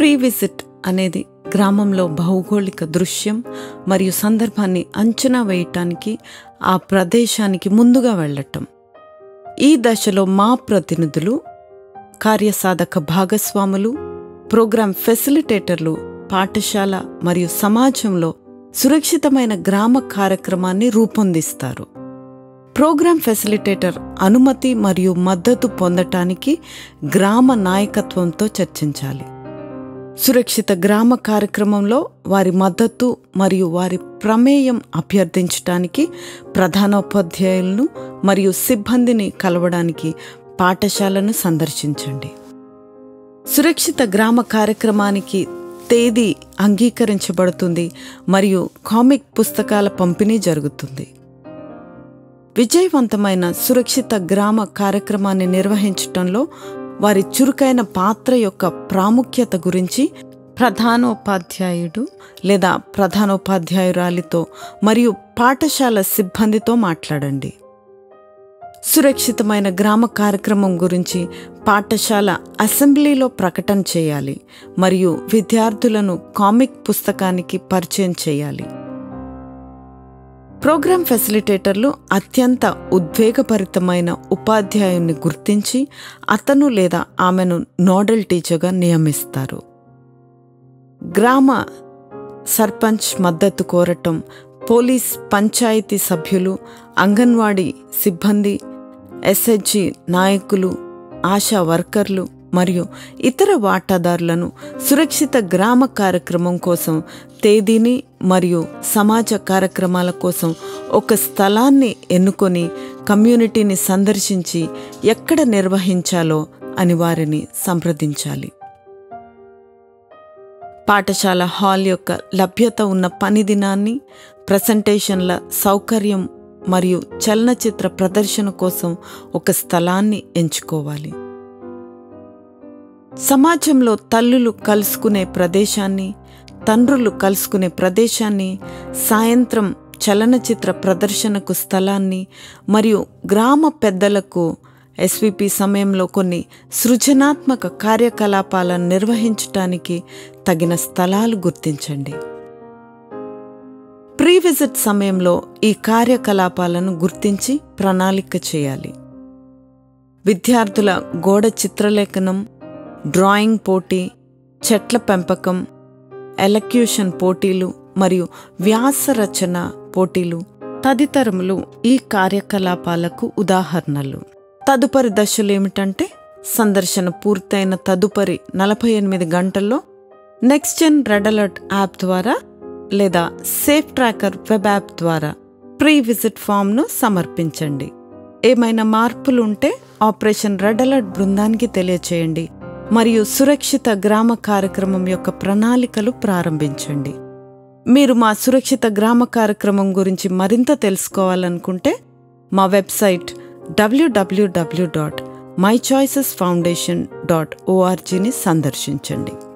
pre visit అనేది గ్రామంలో భౌగోళిక దృశ్యం మరియు సందర్భాన్ని అంచనా వేయటానికి ఆ ప్రదేశానికి ముందుగా వెళ్ళటం ఈ దశలో మా ప్రతినిధులు కార్యసాధక భాగస్వాములు ప్రోగ్రాం ఫెసిలిటేటర్లు పాఠశాల మరియు సమాజంలో సురక్షితమైన గ్రామ కార్యక్రమాన్ని రూపొందిస్తారు ప్రోగ్రాం ఫెసిలిటేటర్ అనుమతి మరియు మద్దతు పొందటానికి గ్రామ నాయకత్వంతో చర్చించాలి సురక్షిత గ్రామ కార్యక్రమంలో వారి మద్దతు మరియు వారి ప్రమేయం అభ్యర్థించటానికి ప్రధానోపాధ్యాయులను మరియు సిబ్బందిని కలవడానికి పాఠశాలను సందర్శించండి సురక్షిత గ్రామ కార్యక్రమానికి తేదీ అంగీకరించబడుతుంది మరియు కామిక్ పుస్తకాల పంపిణీ జరుగుతుంది విజయవంతమైన సురక్షిత గ్రామ కార్యక్రమాన్ని నిర్వహించటంలో వారి చురుకైన పాత్ర యొక్క ప్రాముఖ్యత గురించి ప్రధానోపాధ్యాయుడు లేదా ప్రధానోపాధ్యాయురాలితో మరియు పాఠశాల సిబ్బందితో మాట్లాడండి సురక్షితమైన గ్రామ కార్యక్రమం గురించి పాఠశాల అసెంబ్లీలో ప్రకటన చేయాలి మరియు విద్యార్థులను కామిక్ పుస్తకానికి పరిచయం చేయాలి ప్రోగ్రాం ఫెసిలిటేటర్లు అత్యంత ఉద్వేగభరితమైన ఉపాధ్యాయుని గుర్తించి అతను లేదా ఆమెను నోడల్ టీచర్గా నియమిస్తారు గ్రామ సర్పంచ్ మద్దతు కోరటం పోలీస్ పంచాయతీ సభ్యులు అంగన్వాడీ సిబ్బంది ఎస్హెచ్జి నాయకులు ఆశా వర్కర్లు మరియు ఇతర వాటాదారులను సురక్షిత గ్రామ కార్యక్రమం కోసం తేదీని మరియు సమాజ కార్యక్రమాల కోసం ఒక స్థలాన్ని ఎన్నుకొని కమ్యూనిటీని సందర్శించి ఎక్కడ నిర్వహించాలో అని వారిని సంప్రదించాలి పాఠశాల హాల్ యొక్క లభ్యత ఉన్న పని దినాన్ని ప్రజెంటేషన్ల సౌకర్యం మరియు చలనచిత్ర ప్రదర్శన కోసం ఒక స్థలాన్ని ఎంచుకోవాలి సమాజంలో తల్లులు కలుసుకునే ప్రదేశాన్ని తండ్రులు కలుసుకునే ప్రదేశాన్ని సాయంత్రం చలనచిత్ర ప్రదర్శనకు స్థలాన్ని మరియు గ్రామ పెద్దలకు ఎస్విపి సమయంలో కొన్ని సృజనాత్మక కార్యకలాపాలను నిర్వహించటానికి తగిన స్థలాలు గుర్తించండి ప్రీ విజిట్ సమయంలో ఈ కార్యకలాపాలను గుర్తించి ప్రణాళిక చేయాలి విద్యార్థుల గోడ చిత్రలేఖనం డ్రాయింగ్ పోటీ చెట్ల పెంపకం ఎలక్యూషన్ పోటీలు మరియు వ్యాస రచన పోటీలు తదితరములు ఈ కార్యకలాపాలకు ఉదాహరణలు తదుపరి దశలు ఏమిటంటే సందర్శన పూర్తయిన తదుపరి నలభై ఎనిమిది గంటల్లో next gen red alert app ద్వారా లేదా సేఫ్ ట్రాకర్ వెబ్ యాప్ ద్వారా ప్రీ విజిట్ ఫామ్ను సమర్పించండి ఏమైనా మార్పులు ఉంటే ఆపరేషన్ రెడ్ అలర్ట్ బృందానికి తెలియచేయండి మరియు సురక్షిత గ్రామ కార్యక్రమం యొక్క ప్రణాళికలు ప్రారంభించండి మీరు మా సురక్షిత గ్రామ కార్యక్రమం గురించి మరింత తెలుసుకోవాలనుకుంటే మా website WWW dot My Choices Foundation dot ఓఆర్జీని సందర్శించండి